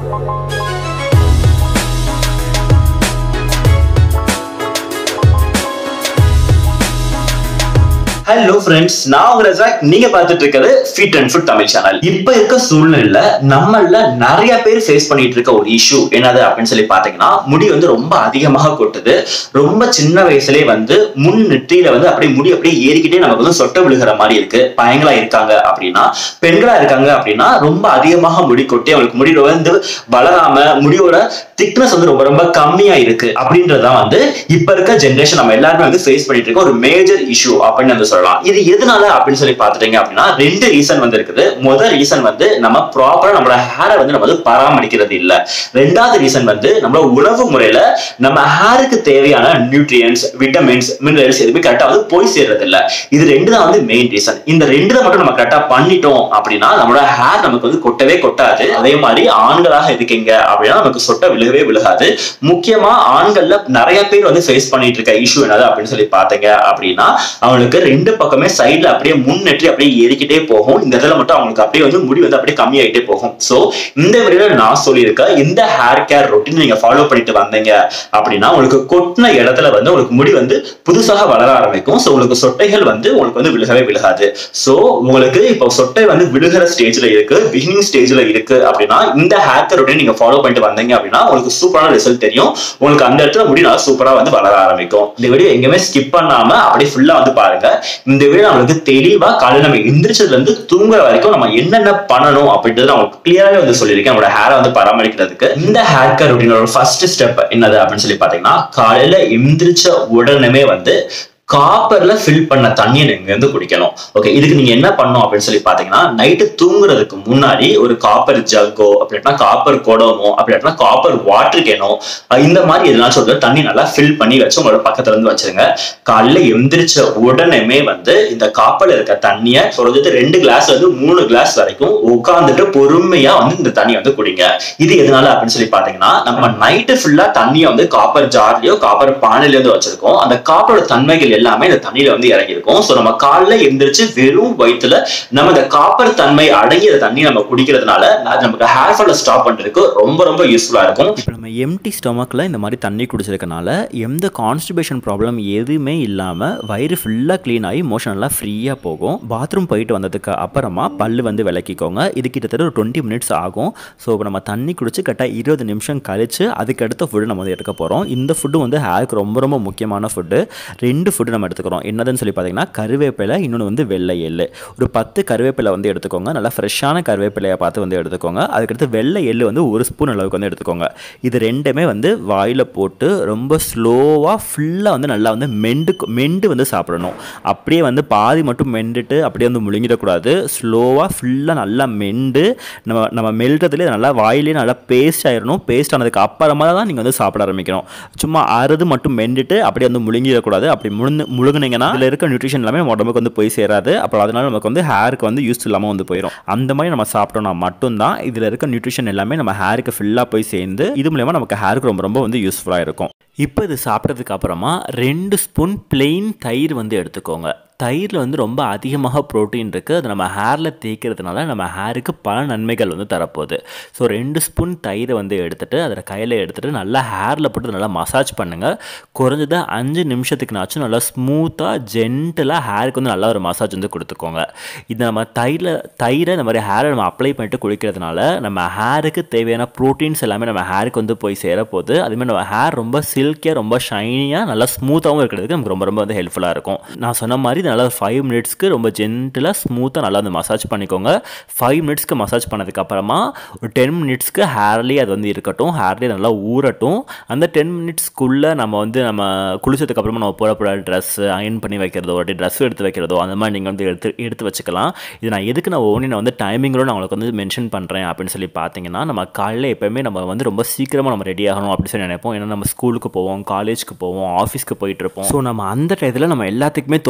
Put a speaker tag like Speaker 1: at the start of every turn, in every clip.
Speaker 1: hello friends நான் உங்க ரஜாக் நீங்க பார்த்துட்டு இருக்கிறது fit and food Tamil channel இப்ப இருக்க சூழ்நிலையில நம்மள நிறைய பேர் ஃபேஸ் பண்ணிட்டு இருக்க ஒரு இஷ்யூ என்னது அப்படின்னு சொல்லி பாத்தீங்கன்னா முடி வந்து ரொம்ப அதிகமாக கொட்டுது ரொம்ப சின்ன வயசுலயே வந்து முன் நெற்றியில வந்து அப்படியே முடி அப்படியே ஏறிக்கிட்டே நமக்கு வந்து சொட்ட விழுகிற மாதிரி இருக்கு பையங்களா இருக்காங்க அப்படின்னா பெண்களா இருக்காங்க அப்படின்னா ரொம்ப அதிகமாக முடி கொட்டி அவங்களுக்கு முடி வந்து வளராம முடியோட திக்னஸ் வந்து ரொம்ப ரொம்ப கம்மியா இருக்கு அப்படின்றதுதான் வந்து இப்ப இருக்க ஜென்ரேஷன் நம்ம எல்லாருமே வந்து ஃபேஸ் பண்ணிட்டு இருக்க ஒரு மேஜர் இஷ்யூ அப்படின்னு வந்து சொல்லலாம் இது எதனால அப்படின்னு சொல்லி பாத்துட்டீங்க அப்படின்னா ரெண்டு ரீசன் வந்து இருக்குது முதல் ரீசன் வந்து நம்ம ப்ராப்பரா நம்மளோட ஹேரை வந்து நம்ம வந்து பராமரிக்கிறது இல்ல ரெண்டாவது ரீசன் வந்து நம்மளோட உணவு முறையில நம்ம ஹேருக்கு தேவையான நியூட்ரியன்ஸ் விட்டமின்ஸ் மினரல்ஸ் எதுவுமே கரெக்டா வந்து போய் சேர்றது இல்ல இது ரெண்டு தான் வந்து மெயின் ரீசன் இந்த ரெண்டு தான் மட்டும் நம்ம கரெக்டா பண்ணிட்டோம் அப்படின்னா நம்மளோட ஹேர் நமக்கு வந்து கொட்டவே கொட்டாது அதே மாதிரி ஆண்களாக இருக்கீங்க அப்படின்னா நமக்கு சொட்ட விழுகவே விழுகாது முக்கியமா ஆண்கள்ல நிறைய பேர் வந்து ஃபேஸ் பண்ணிட்டு இருக்க இஷ்யூ என்னது அப்படின்னு சொல்லி பாத்தீங்க அப்படின்னா அவங்களுக்கு ரெண்டு பக்கமே சைடுல அப்படியே முன்னேற்றி அப்படியே ஏறிக்கிட்டே போகும் இந்த இடத்துல மட்டும் அவங்களுக்கு அப்படியே வந்து முடி வந்து அப்படியே கம்மியாயிட்டே போகும் சோ இந்த வீடியோல நான் சொல்லியிருக்க இந்த ஹேர் கேர் ரொட்டீன் நீங்க ஃபாலோ பண்ணிட்டு வந்தீங்க அப்படின்னா உங்களுக்கு கொட்டின இடத்துல வந்து உங்களுக்கு முடி வந்து புதுசாக வளர ஆரம்பிக்கும் சோ உங்களுக்கு சொட்டைகள் வந்து உங்களுக்கு வந்து விழுகவே விழுகாது சோ உங்களுக்கு இப்போ சொட்டை வந்து விழுகிற ஸ்டேஜ்ல இருக்கு பிகினிங் ஸ்டேஜ்ல இருக்கு அப்படின்னா இந்த ஹேர் கேர் ரொட்டீன் நீங்க ஃபாலோ பண்ணிட்டு வந்தீங்க அப்படின்னா உங்களுக்கு சூப்பரான ரிசல்ட் தெரியும் உங்களுக்கு அந்த இடத்துல முடி நல்லா சூப்பரா வந்து வளர ஆரம்பிக்கும் இந்த வீடியோ எங்கேயுமே ஸ்கிப் பண்ணாம அப்படியே ஃபுல்லா வந்து பாருங்க இந்த வீடியோ நம்மளுக்கு தெளிவா காலையில் நம்ம எந்திரிச்சதுல இருந்து தூங்குற வரைக்கும் நம்ம என்னென்ன பண்ணணும் அப்படின்றது நான் உங்களுக்கு கிளியராகவே வந்து சொல்லியிருக்கேன் நம்மளோட ஹேரை வந்து பராமரிக்கிறதுக்கு இந்த ஹேர் கேர் ரொட்டீனோட ஃபர்ஸ்ட் ஸ்டெப் என்னது அப்படின்னு சொல்லி பாத்தீங்கன்னா காலையில எந்திரிச்ச உடனே வந்து காப்பர்ல ஃபில் பண்ண தண்ணியை நீங்க வந்து குடிக்கணும் ஓகே இதுக்கு நீங்க என்ன பண்ணணும் அப்படின்னு சொல்லி பாத்தீங்கன்னா நைட்டு தூங்குறதுக்கு முன்னாடி ஒரு காப்பர் ஜக்கோ அப்படின்னா காப்பர் குடமோ அப்படின்னா காப்பர் வாட்டர் கேனோ இந்த மாதிரி எதனா சொல்றது தண்ணி நல்லா ஃபில் பண்ணி வச்சு உங்களோட பக்கத்துல இருந்து வச்சிருங்க காலையில எந்திரிச்ச உடனே வந்து இந்த காப்பர்ல இருக்க தண்ணியை சொல்றது ரெண்டு கிளாஸ்ல இருந்து மூணு கிளாஸ் வரைக்கும் உட்காந்துட்டு பொறுமையா வந்து இந்த தண்ணியை வந்து குடிங்க இது எதனால அப்படின்னு சொல்லி பாத்தீங்கன்னா நம்ம நைட்டு ஃபுல்லா தண்ணியை வந்து காப்பர் ஜார்லயோ காப்பர் பானையில இருந்து வச்சிருக்கோம் அந்த காப்பரோட தன்மைகள் எல்லாமே இந்த தண்ணியில வந்து இறங்கியிருக்கும் ஸோ நம்ம காலைல எந்திரிச்சு வெறும் வயிற்றுல நம்ம இந்த காப்பர் தன்மை அடங்கிய தண்ணி நம்ம குடிக்கிறதுனால அது நமக்கு ஹேர் ஃபால ஸ்டாப் பண்றதுக்கு ரொம்ப ரொம்ப யூஸ்ஃபுல்லா இருக்கும்
Speaker 2: இப்போ நம்ம எம்டி ஸ்டொமக்கில் இந்த மாதிரி தண்ணி குடிச்சிருக்கனால எந்த கான்ஸ்டிபேஷன் ப்ராப்ளம் எதுவுமே இல்லாமல் வயிறு ஃபுல்லாக க்ளீன் ஆகி மோஷன் எல்லாம் ஃப்ரீயாக போகும் பாத்ரூம் போயிட்டு வந்ததுக்கு அப்புறமா பல்லு வந்து விளக்கிக்கோங்க இது கிட்டத்தட்ட ஒரு டுவெண்ட்டி மினிட்ஸ் ஆகும் ஸோ இப்போ நம்ம தண்ணி குடிச்சு கரெக்டாக இருபது நிமிஷம் கழிச்சு அதுக்கு அடுத்த ஃபுட்டு நம்ம வந்து எடுக்க போகிறோம் இந்த ஃபுட்டு வந்து ஹேருக்கு ரொம்ப ரொம்ப முக்கியமான ஃபுட்டு ரெண்டு ஃபுட்டு நம்ம எடுத்துக்கிறோம் என்னதுன்னு சொல்லி பார்த்தீங்கன்னா கருவேப்பிலை இன்னொன்று வந்து வெள்ளை எள்ளு ஒரு பத்து கருவேப்பிலை வந்து எடுத்துக்கோங்க நல்லா ஃப்ரெஷ்ஷான கருவேப்பிலையை பார்த்து வந்து எடுத்துக்கோங்க அதுக்கடுத்து வெள்ளை எள்ளு வந்து ஒரு ஸ்பூன் அளவுக்கு வந்து எடுத்துக்கோங்க இது ரெண்டுமே வந்து வாயில் போட்டு ரொம்ப ஸ்லோவாக ஃபுல்லாக வந்து நல்லா வந்து மெண்டு மெண்டு வந்து சாப்பிடணும் அப்படியே வந்து பாதி மட்டும் மெண்டுட்டு அப்படியே வந்து முழுங்கிடக்கூடாது ஸ்லோவாக ஃபுல்லாக நல்லா மெண்டு நம்ம நம்ம மெல்றதுலேயே நல்லா வாயிலே நல்லா பேஸ்ட் ஆயிடணும் பேஸ்ட் ஆனதுக்கு அப்புறமா தான் நீங்கள் வந்து சாப்பிட ஆரம்பிக்கணும் சும்மா அறுது மட்டும் மெண்டுட்டு அப்படியே வந்து முழுங்கிடக்கூடாது அப்படி முழுந்து முழுங்குனீங்கன்னா இதில் இருக்க நியூட்ரிஷன் எல்லாமே நம்ம உடம்புக்கு வந்து போய் சேராது அப்புறம் அதனால நமக்கு வந்து ஹேருக்கு வந்து யூஸ் இல்லாமல் வந்து போயிடும் அந்த மாதிரி நம்ம சாப்பிட்டோம்னா மட்டும்தான் இதில் இருக்க நியூட்ரிஷன் எல்லாமே நம்ம ஹேருக்கு ஃபுல்லாக போய் சேர்ந்து இது மூலயமா நமக்கு ஹேருக்கு ரொம்ப ரொம்ப வந்து யூஸ்ஃபுல்லாக இருக்கும் இப்போ இது சாப்பிட்டதுக்கு அப்புறமா ரெண்டு ஸ்பூன் பிளெயின் தயிர் வந்து எடுத்துக்கோங்க தயிரில் வந்து ரொம்ப அதிகமாக ப்ரோட்டீன் இருக்குது அது நம்ம ஹேரில் தேய்க்கிறதுனால நம்ம ஹேருக்கு பல நன்மைகள் வந்து தரப்போகுது ஸோ ரெண்டு ஸ்பூன் தயிரை வந்து எடுத்துகிட்டு அதில் கையில் எடுத்துகிட்டு நல்லா ஹேரில் போட்டு நல்லா மசாஜ் பண்ணுங்கள் குறைஞ்சது அஞ்சு நிமிஷத்துக்குனாச்சும் நல்லா ஸ்மூத்தாக ஜென்டலாக ஹேருக்கு வந்து நல்லா ஒரு மசாஜ் வந்து கொடுத்துக்கோங்க இது நம்ம தயிரில் தயிரை இந்த மாதிரி ஹேரை நம்ம அப்ளை பண்ணிட்டு குளிக்கிறதுனால நம்ம ஹேருக்கு தேவையான ப்ரோட்டீன்ஸ் எல்லாமே நம்ம ஹேருக்கு வந்து போய் சேரப்போகுது அதுமாதிரி நம்ம ஹேர் ரொம்ப சில்கியாக ரொம்ப ஷைனியாக நல்லா ஸ்மூத்தாகவும் இருக்கிறதுக்கு நமக்கு ரொம்ப ரொம்ப வந்து ஹெல்ப்ஃபுல்லாக இருக்கும் நான் சொன்ன மாதிரி நல்லா ஒரு ஃபைவ் மினிட்ஸ்க்கு ரொம்ப ஜென்டலாக ஸ்மூத்தாக நல்லா வந்து மசாஜ் பண்ணிக்கோங்க ஃபைவ் மினிட்ஸ்க்கு மசாஜ் பண்ணதுக்கப்புறமா ஒரு டென் மினிட்ஸ்க்கு ஹேர்லேயே அது வந்து இருக்கட்டும் ஹேர்லேயே நல்லா ஊறட்டும் அந்த டென் மினிட்ஸ்க்குள்ளே நம்ம வந்து நம்ம குளிச்சதுக்கப்புறமா நம்ம போட போட ட்ரெஸ் அயன் பண்ணி வைக்கிறதோ ஒரு ட்ரெஸ் எடுத்து வைக்கிறதோ அந்த மாதிரி நீங்கள் வந்து எடுத்து எடுத்து வச்சுக்கலாம் இது நான் எதுக்கு நான் ஓனி நான் வந்து டைமிங்களோட நான் உங்களுக்கு வந்து மென்ஷன் பண்ணுறேன் அப்படின்னு சொல்லி பார்த்தீங்கன்னா நம்ம காலையில் எப்போயுமே நம்ம வந்து ரொம்ப சீக்கிரமாக நம்ம ரெடி ஆகணும் அப்படின்னு சொல்லி நினைப்போம் ஏன்னா நம்ம ஸ்கூலுக்கு போவோம் காலேஜ்க்கு போவோம் ஆஃபீஸ்க்கு போயிட்டு இருப்போம் ஸோ நம்ம அந்த டயத்தில் நம்ம எல்லாத்துக்குமே தோன்ற கேள்வி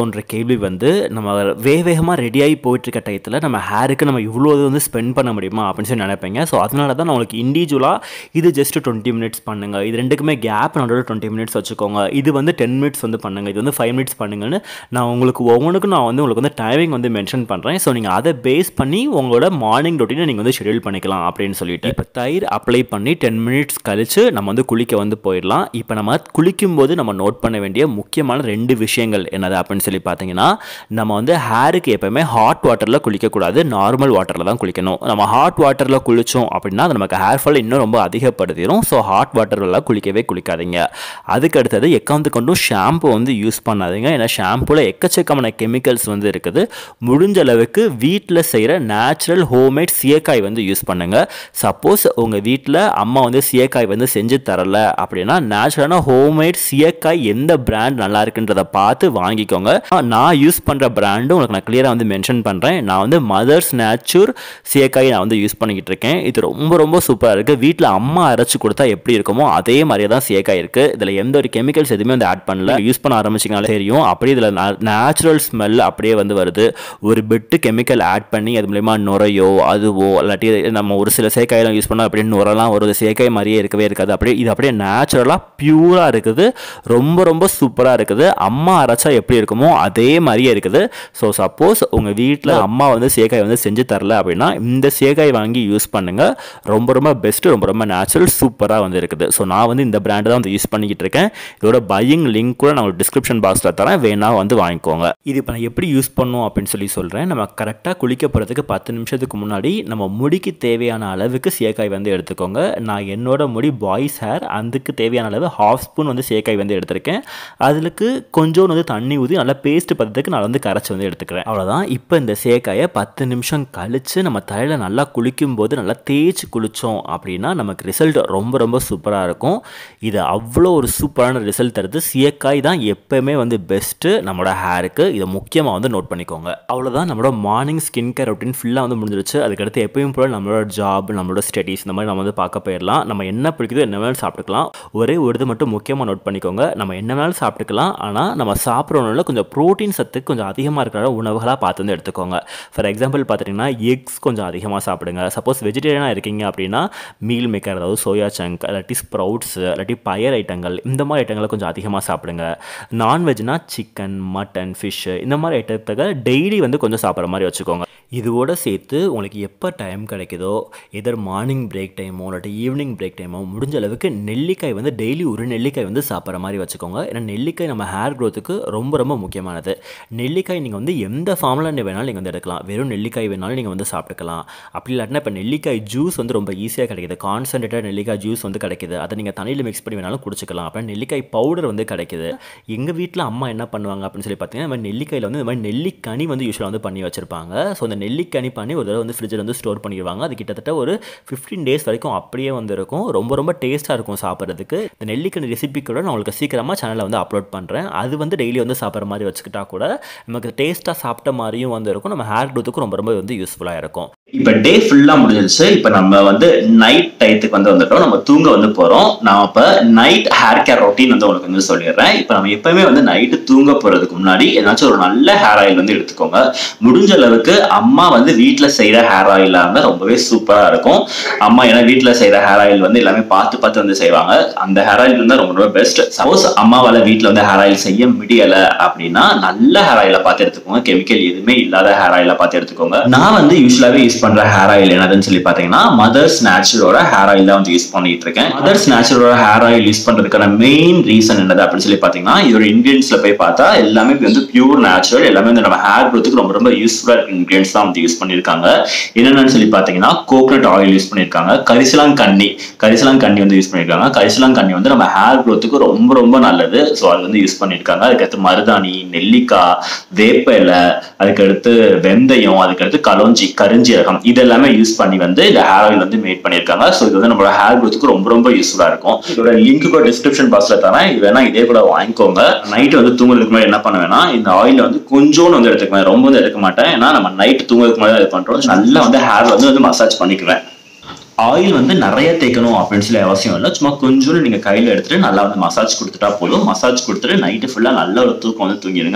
Speaker 2: கேள்வி வந்து நம்ம வே வேகமாக ரெடியாகி போயிட்டுருக்க டயத்தில் நம்ம ஹேருக்கு நம்ம இவ்வளோ இது வந்து ஸ்பெண்ட் பண்ண முடியுமா அப்படின்னு சொல்லி நினைப்பீங்க ஸோ அதனால தான் நான் உங்களுக்கு இண்டிவிஜுவலாக இது ஜஸ்ட் டுவெண்ட்டி மினிட்ஸ் பண்ணுங்கள் இது ரெண்டுக்குமே கேப் நடுவில் டுவெண்ட்டி மினிட்ஸ் வச்சுக்கோங்க இது வந்து டென் மினிட்ஸ் வந்து பண்ணுங்கள் இது வந்து ஃபைவ் மினிட்ஸ் பண்ணுங்கன்னு நான் உங்களுக்கு ஒவ்வொன்றுக்கும் நான் வந்து உங்களுக்கு வந்து டைமிங் வந்து மென்ஷன் பண்ணுறேன் ஸோ நீங்கள் அதை பேஸ் பண்ணி உங்களோட மார்னிங் ரொட்டீனை நீங்கள் வந்து ஷெடியூல் பண்ணிக்கலாம் அப்படின்னு சொல்லிட்டு இப்போ தயிர் அப்ளை பண்ணி டென் மினிட்ஸ் கழிச்சு நம்ம வந்து குளிக்க வந்து போயிடலாம் இப்போ நம்ம குளிக்கும்போது நம்ம நோட் பண்ண வேண்டிய முக்கியமான ரெண்டு விஷயங்கள் என்னது அப்படின்னு சொல்லி பார்த்தீங்கன்னா நம்ம வந்து ஹேருக்கு எப்பவுமே ஹாட் வாட்டரில் குளிக்கக்கூடாது நார்மல் வாட்டரில் தான் குளிக்கணும் நம்ம ஹாட் வாட்டரில் குளித்தோம் அப்படின்னா அது நமக்கு ஹேர் ஃபால் இன்னும் ரொம்ப அதிகப்படுத்திடும் ஸோ ஹாட் வாட்டர்லாம் குளிக்கவே குளிக்காதீங்க அதுக்கு அடுத்தது எக்காந்து கொண்டும் ஷாம்பு வந்து யூஸ் பண்ணாதீங்க ஏன்னா ஷாம்புல எக்கச்சக்கமான கெமிக்கல்ஸ் வந்து இருக்குது முடிஞ்ச அளவுக்கு வீட்டில் செய்கிற நேச்சுரல் ஹோம்மேட் சீயக்காய் வந்து யூஸ் பண்ணுங்கள் சப்போஸ் உங்கள் வீட்டில் அம்மா வந்து சீயக்காய் வந்து செஞ்சு தரல அப்படின்னா நேச்சுரலான ஹோம்மேட் சீயக்காய் எந்த பிராண்ட் நல்லா இருக்குன்றதை பார்த்து வாங்கிக்கோங்க நான் யூஸ் பண்ணுற பிராண்டும் உங்களுக்கு நான் கிளியராக வந்து மென்ஷன் பண்ணுறேன் நான் வந்து மதர்ஸ் நேச்சூர் சீயக்காய் நான் வந்து யூஸ் பண்ணிக்கிட்டு இருக்கேன் இது ரொம்ப ரொம்ப சூப்பராக இருக்குது வீட்டில் அம்மா அரைச்சி கொடுத்தா எப்படி இருக்குமோ அதே மாதிரியே தான் சீயக்காய் இருக்குது இதில் எந்த ஒரு கெமிக்கல்ஸ் எதுவுமே வந்து ஆட் பண்ணல யூஸ் பண்ண ஆரம்பிச்சிங்கனாலே தெரியும் அப்படியே இதில் நேச்சுரல் ஸ்மெல் அப்படியே வந்து வருது ஒரு பிட்டு கெமிக்கல் ஆட் பண்ணி அது மூலயமா நுரையோ அதுவோ இல்லாட்டி நம்ம ஒரு சில சேக்காயெல்லாம் யூஸ் பண்ணால் அப்படியே நுரெல்லாம் ஒரு சேக்காய் மாதிரியே இருக்கவே இருக்காது அப்படியே இது அப்படியே நேச்சுரலாக பியூராக இருக்குது ரொம்ப ரொம்ப சூப்பராக இருக்குது அம்மா அரைச்சா எப்படி இருக்குமோ அதே மாதிரியே இருக்குது ஸோ சப்போஸ் உங்கள் வீட்டில் அம்மா வந்து சேக்காய் வந்து செஞ்சு தரல அப்படின்னா இந்த சேக்காய் வாங்கி யூஸ் பண்ணுங்கள் ரொம்ப ரொம்ப பெஸ்ட்டு ரொம்ப ரொம்ப நேச்சுரல் சூப்பராக வந்து இருக்குது ஸோ நான் வந்து இந்த பிராண்டு தான் வந்து யூஸ் பண்ணிக்கிட்டு இருக்கேன் இதோட பையிங் லிங்க் கூட நான் டிஸ்கிரிப்ஷன் பாக்ஸில் தரேன் வேணா வந்து வாங்கிக்கோங்க இது இப்போ நான் எப்படி யூஸ் பண்ணும் அப்படின்னு சொல்லி சொல்கிறேன் நம்ம கரெக்டாக குளிக்க போகிறதுக்கு பத்து நிமிஷத்துக்கு முன்னாடி நம்ம முடிக்கு தேவையான அளவுக்கு சேக்காய் வந்து எடுத்துக்கோங்க நான் என்னோட முடி பாய்ஸ் ஹேர் அதுக்கு தேவையான அளவு ஹாஃப் ஸ்பூன் வந்து சேக்காய் வந்து எடுத்திருக்கேன் அதுக்கு கொஞ்சோண்டு வந்து தண்ணி ஊற்றி நல்லா பேஸ்ட் பதத்துக்கு நான் வந்து கரைச்சி வந்து எடுத்துக்கிறேன் அவ்வளோதான் இப்போ இந்த சேக்காயை பத்து நிமிஷம் கழித்து நம்ம தலையில் நல்லா குளிக்கும் போது நல்லா தேய்ச்சி குளித்தோம் அப்படின்னா நமக்கு ரிசல்ட் ரொம்ப ரொம்ப சூப்பராக இருக்கும் இது அவ்வளோ ஒரு சூப்பரான ரிசல்ட் தருது சீயக்காய் தான் எப்போவுமே வந்து பெஸ்ட்டு நம்மளோட ஹேருக்கு இதை முக்கியமாக வந்து நோட் பண்ணிக்கோங்க அவ்வளோதான் நம்மளோட மார்னிங் ஸ்கின் கேர் ரொட்டீன் ஃபுல்லாக வந்து முடிஞ்சிருச்சு அதுக்கடுத்து எப்பயும் போல நம்மளோட ஜாப் நம்மளோட ஸ்டடீஸ் இந்த மாதிரி நம்ம வந்து பார்க்க போயிடலாம் நம்ம என்ன பிடிக்குதோ என்ன வேணாலும் சாப்பிட்டுக்கலாம் ஒரே ஒரு இது மட்டும் முக்கியமாக நோட் பண்ணிக்கோங்க நம்ம என்ன வேணாலும் சாப்பிட்டுக்கலாம் ஆனால் நம்ம சாப்பிட்ற உணவில் கொஞ்சம் ப்ரோட்டீன் சத்து கொஞ்சம் அதிகமாக இருக்கிற உணவுகளாக பார்த்து வந்து எடுத்துக்கோங்க ஃபார் எக்ஸாம்பிள் பார்த்துட்டிங்கன்னா எக்ஸ் கொஞ்சம் அதிகமாக சாப்பிடுங்க சப்போஸ் வெஜிடேரியனாக இருக்கீங்க அப்படின்னா மீல் மேக்கர் அதாவது சோயா சங்க் இல்லாட்டி ஸ்ப்ரவுட்ஸ் இல்லாட்டி பயர் ஐட்டங்கள் இந்த மாதிரி ஐட்டங்களை கொஞ்சம் அதிகமாக சாப்பிடுங்க நான்வெஜ்னா சிக்கன் மட்டன் ஃபிஷ் இந்த மாதிரி ஐட்டத்துக்கு டெய்லி வந்து கொஞ்சம் சாப்பிட்ற மாதிரி வச்சுக்கோங்க இதோட சேர்த்து உங்களுக்கு எப்போ டைம் கிடைக்குதோ எதர் மார்னிங் பிரேக் டைமோ இல்லாட்டி ஈவினிங் பிரேக் டைமோ முடிஞ்ச அளவுக்கு நெல்லிக்காய் வந்து டெய்லி ஒரு நெல்லிக்காய் வந்து சாப்பிட்ற மாதிரி வச்சுக்கோங்க ஏன்னா நெல்லிக்காய் நம்ம ஹேர் க்ரோத்துக்கு ரொம்ப ரொம்ப முக்கியமானது நெல்லிக்காய் நீங்கள் வந்து எந்த ஃபார்மில் வேணாலும் நீங்கள் வந்து எடுக்கலாம் வெறும் நெல்லிக்காய் வேணாலும் நீங்கள் வந்து சாப்பிட்டுக்கலாம் அப்படி இல்லாட்டினா இப்போ நெல்லிக்காய் ஜூஸ் வந்து ரொம்ப ஈஸியாக கிடைக்குது கான்சன்ட்ரேட்டட் நெல்லிக்காய் ஜூஸ் வந்து கிடைக்குது அதை நீங்கள் தண்ணியில் மிக்ஸ் பண்ணி வேணாலும் குடிச்சிக்கலாம் அப்புறம் நெல்லிக்காய் பவுடர் வந்து கிடைக்குது எங்கள் வீட்டில் அம்மா என்ன பண்ணுவாங்க அப்படின்னு சொல்லி பார்த்தீங்கன்னா இந்த மாதிரி நெல்லிக்காயில் வந்து இந்த மாதிரி நெல்லிக்கனி வந்து யூஸ்வலாக வந்து பண்ணி வச்சிருப்பாங்க ஸோ அந்த நெல்லிக்கனி பண்ணி ஒரு தடவை வந்து ஃப்ரிட்ஜில் வந்து ஸ்டோர் பண்ணிடுவாங்க அது கிட்டத்தட்ட ஒரு ஃபிஃப்டீன் டேஸ் வரைக்கும் அப்படியே வந்து இருக்கும் ரொம்ப ரொம்ப டேஸ்ட்டாக இருக்கும் சாப்பிட்றதுக்கு இந்த நெல்லிக்கனி ரெசிபி கூட நான் உங்களுக்கு சீக்கிரமாக சேனலில் வந்து அப்லோட் பண்ணுறேன் அது வந்து டெய்லி வந்து சாப்பிட்ற மாதிரி வச்சுக்கிட்டா கூட நமக்கு டேஸ்ட்டாக சாப்பிட்ட மாதிரியும் வந்து இருக்கும் நம்ம ஹேர் க்ரோத்துக்கும் ரொம்ப ரொம்ப வந்து யூஸ்ஃபுல்லாக இருக்கும்
Speaker 1: இப்ப டே ஃபுல்லா முடிஞ்சிருச்சு இப்ப நம்ம வந்து நைட் டயத்துக்கு வந்து வந்துட்டோம் நம்ம தூங்க வந்து போறோம் நான் இப்ப நைட் ஹேர் கேர் ரொட்டீன் வந்து உங்களுக்கு வந்து சொல்லிடுறேன் இப்ப நம்ம எப்பவுமே வந்து நைட்டு தூங்க போறதுக்கு முன்னாடி ஏதாச்சும் ஒரு நல்ல ஹேர் ஆயில் வந்து எடுத்துக்கோங்க முடிஞ்ச அளவுக்கு அம்மா வந்து வீட்டுல செய்யற ஹேர் ஆயிலா இருந்தா ரொம்பவே சூப்பரா இருக்கும் அம்மா ஏன்னா வீட்டுல செய்யற ஹேர் ஆயில் வந்து எல்லாமே பார்த்து பார்த்து வந்து செய்வாங்க அந்த ஹேர் ஆயில் இருந்தா ரொம்ப ரொம்ப பெஸ்ட் சப்போஸ் அம்மாவால வீட்டுல வந்து ஹேர் ஆயில் செய்ய முடியல அப்படின்னா நல்ல ஹேர் ஆயில பார்த்து எடுத்துக்கோங்க கெமிக்கல் எதுவுமே இல்லாத ஹேர் ஆயில பார்த்து எடுத்துக்கோங்க நான் வந்து யூஸ்வலாவே யூஸ் பண்ற ஹேர் ஆயில் என்னதுன்னு சொல்லி பாத்தீங்கன்னா மதர்ஸ் நேச்சுரலோட ஹேர் ஆயில் தான் வந்து யூஸ் பண்ணிட்டு இருக்கேன் மதர்ஸ் நேச்சுரலோட ஹேர் ஆயில் யூஸ் பண்றதுக்கான மெயின் ரீசன் என்னது அப்படின்னு சொல்லி பாத்தீங்கன்னா இதோட இன்கிரியன்ஸ்ல போய் பார்த்தா எல்லாமே வந்து பியூர் நேச்சுரல் எல்லாமே வந்து நம்ம ஹேர் க்ரோத்துக்கு ரொம்ப ரொம்ப யூஸ்ஃபுல்லா இருக்க இன்கிரியன்ஸ் தான் வந்து யூஸ் பண்ணிருக்காங்க என்னென்னு சொல்லி பாத்தீங்கன்னா கோகனட் ஆயில் யூஸ் பண்ணிருக்காங்க கரிசலாங்கண்ணி கரிசலாங்கண்ணி வந்து யூஸ் பண்ணிருக்காங்க கரிசலாங்கண்ணி வந்து நம்ம ஹேர் க்ரோத்துக்கு ரொம்ப ரொம்ப நல்லது ஸோ அது வந்து யூஸ் பண்ணிருக்காங்க அதுக்கடுத்து மருதாணி நெல்லிக்காய் வேப்ப இலை அதுக்கடுத்து வெந்தயம் அதுக்கடுத்து கலோஞ்சி கருஞ்சீரகம் இது எல்லாமே யூஸ் பண்ணி வந்து இந்த ஹேர் ஆயில் வந்து மேட் பண்ணியிருக்காங்க ஸோ இது வந்து நம்மளோட ஹேர் க்ரோத்துக்கு ரொம்ப ரொம்ப யூஸ்ஃபுல்லா இருக்கும் இதோட லிங்க் கூட டிஸ்கிரிப்ஷன் பாக்ஸ்ல தரேன் இது வேணா இதே கூட வாங்கிக்கோங்க நைட் வந்து தூங்குறதுக்கு முன்னாடி என்ன பண்ண வேணா இந்த ஆயில் வந்து கொஞ்சோண்டு வந்து எடுத்துக்குவேன் ரொம்ப வந்து எடுக்க மாட்டேன் ஏன்னா நம்ம நைட் தூங்குறதுக்கு முன்னாடி இது பண்றோம் நல்லா வந்து ஹேர் வந்து வந்து மசாஜ் பண்ணிக்குவேன் ஆயில் வந்து நிறைய தேய்க்கணும் அப்படின்னு சொல்லி அவசியம் இல்லை சும்மா கொஞ்சோண்டு நீங்க கையில எடுத்துட்டு நல்லா வந்து மசாஜ் கொடுத்துட்டா போதும் மசாஜ் கொடுத்துட்டு நைட்டு ஃபுல்லா நல்ல ஒரு தூக்கம் வந்து தூங்கிடுங்க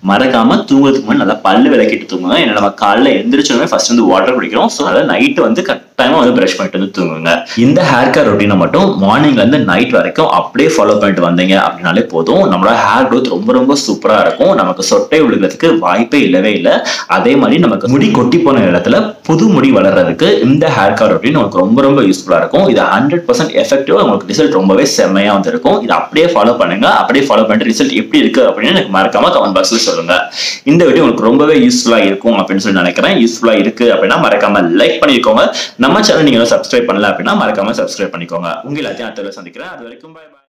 Speaker 1: மறக்காம தூங்குறதுக்கு முன்னாடி நல்லா பல்லு விளக்கிட்டு தூங்குங்க ஏன்னா நம்ம காலைல எந்திரிச்சோமே ஃபர்ஸ்ட் வந்து வாட்டர் குடிக்கிறோம் ஸோ அதனால நைட்டு வந்து கட்டாயமா வந்து பிரஷ் பண்ணிட்டு வந்து தூங்குங்க இந்த ஹேர் கேர் ரொட்டீனை மட்டும் மார்னிங்ல இருந்து நைட் வரைக்கும் அப்படியே ஃபாலோ பண்ணிட்டு வந்தீங்க அப்படின்னாலே போதும் நம்மளோட ஹேர் க்ரோத் ரொம்ப ரொம்ப சூப்பரா இருக்கும் நமக்கு சொட்டை விழுகிறதுக்கு வாய்ப்பே இல்லவே இல்லை அதே மாதிரி நமக்கு முடி கொட்டி போன இடத்துல புது முடி வளர்றதுக்கு இந்த ஹேர் கேர் ரொட்டீன் உங்களுக்கு ரொம்ப ரொம்ப யூஸ்ஃபுல்லா இருக்கும் இது ஹண்ட்ரட் பர்சன்ட் எஃபெக்டிவா உங்களுக்கு ரிசல்ட் ரொம்பவே செம்மையா வந்திருக்கும் இது அப்படியே ஃபாலோ பண்ணுங்க அப்படியே ஃபாலோ பண்ணிட்டு ரிசல்ட் எப்படி இருக்கு அப்படின்னு எனக்கு மறக்காம கமெண்ட் பாக்ஸ்ல சொல்லுங்க இந்த வீடியோ உங்களுக்கு ரொம்பவே யூஸ்ஃபுல்லா இருக்கும் அப்படின்னு சொல்லி நினைக்கிறேன் யூஸ்ஃபுல்லா இருக்கு அப்படின்னா மறக்காம லைக் பண்ணிக்கோங்க நம்ம சேனல் நீங்க சப்ஸ்கிரைப் பண்ணல அப்படின்னா மறக்காம சப்ஸ்கிரைப் பண்ணிக்கோங்க உங்க எல்லாத்தையும் அடுத்த சந்திக்கிறேன் அது வரைக்கும் bye bye